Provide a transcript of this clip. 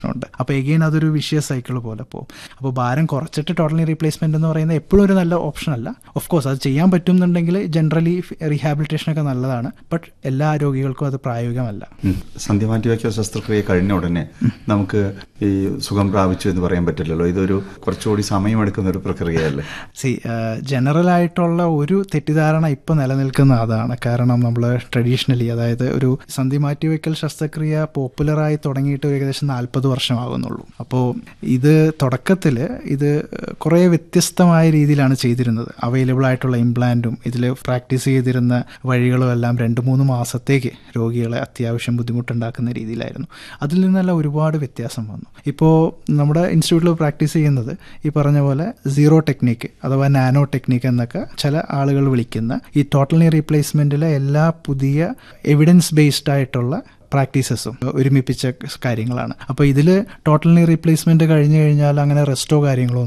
ഉണ്ട് അപ്പോൾ എഗെയിൻ അതൊരു വിഷയ സൈക്കിൾ പോലെ പോകും അപ്പോൾ ഭാരം കുറച്ചിട്ട് ടോട്ടലി റീപ്ലേസ്മെന്റ് എന്ന് പറയുന്നത് എപ്പോഴും ഒരു നല്ല ഓപ്ഷൻ അല്ല ഓഫ് കോഴ്സ് അത് ചെയ്യാൻ പറ്റുന്നുണ്ടെങ്കിൽ ജനറലി റീഹാബിലിറ്റേഷൻ ഒക്കെ നല്ലതാണ് ബട്ട് എല്ലാ രോഗികൾക്കും അത് പ്രായോഗികമല്ല ഉം. സന്ധി മാറ്റിവയ്ക്കൽ ശസ്ത്രക്രിയ കഴിഞ്ഞ ഉടനെ നമുക്ക് ഈ സുഖം പ്രാപിച്ചു എന്ന് പറയാൻ പറ്റില്ലല്ലോ ഇതൊരു കുറച്ചുകൂടി സമയമെടുക്കുന്ന ഒരു പ്രക്രിയയല്ലേ സി ജനറൽ ആയിട്ടുള്ള ഒരു തെറ്റിദ്ധാരണ ഇപ്പോൾ നിലനിൽക്കുന്ന അതാണ് കാരണം നമ്മൾ ട്രഡീഷണലി അതായത് ഒരു സന്ധി മാറ്റിവെക്കൽ ശസ്ത്രക്രിയ പോപ്പുലറായി തുടങ്ങിയിട്ട് ഏകദേശം നാൽപ്പത് വർഷമാകുന്നുള്ളൂ അപ്പോൾ ഇത് തുടക്കത്തിൽ ഇത് കുറേ വ്യത്യസ്തമായ രീതിയിലാണ് ചെയ്തിരുന്നത് അവൈലബിൾ ആയിട്ടുള്ള ഇംപ്ലാന്റും ഇതിൽ പ്രാക്ടീസ് ചെയ്തിരുന്ന വഴികളും എല്ലാം രണ്ട് മൂന്ന് മാസത്തേക്ക് രോഗികളെ അത്യാവശ്യം ബുദ്ധിമുട്ടുണ്ടാക്കുന്ന രീതിയിലായിരുന്നു അതിൽ നിന്നെല്ലാം ഒരുപാട് വ്യത്യാസം വന്നു ഇപ്പോൾ നമ്മുടെ ഇൻസ്റ്റിറ്റ്യൂട്ടിൽ പ്രാക്ടീസ് ചെയ്യുന്നത് ഈ പറഞ്ഞ പോലെ സീറോ ടെക്നിക്ക് അഥവാ നാനോ ടെക്നിക്ക് എന്നൊക്കെ ചില ആളുകൾ വിളിക്കുന്ന ഈ ടോട്ടൽ നീ റീപ്ലേസ്മെൻറ്റിലെ എല്ലാ പുതിയ എവിഡൻസ് ബേസ്ഡ് ആയിട്ടുള്ള പ്രാക്ടീസസും ഒരുമിപ്പിച്ച കാര്യങ്ങളാണ് അപ്പോൾ ഇതിൽ ടോട്ടൽ നീ റീപ്ലേസ്മെൻറ്റ് കഴിഞ്ഞ് കഴിഞ്ഞാൽ അങ്ങനെ റെസ്റ്റോ കാര്യങ്ങളോ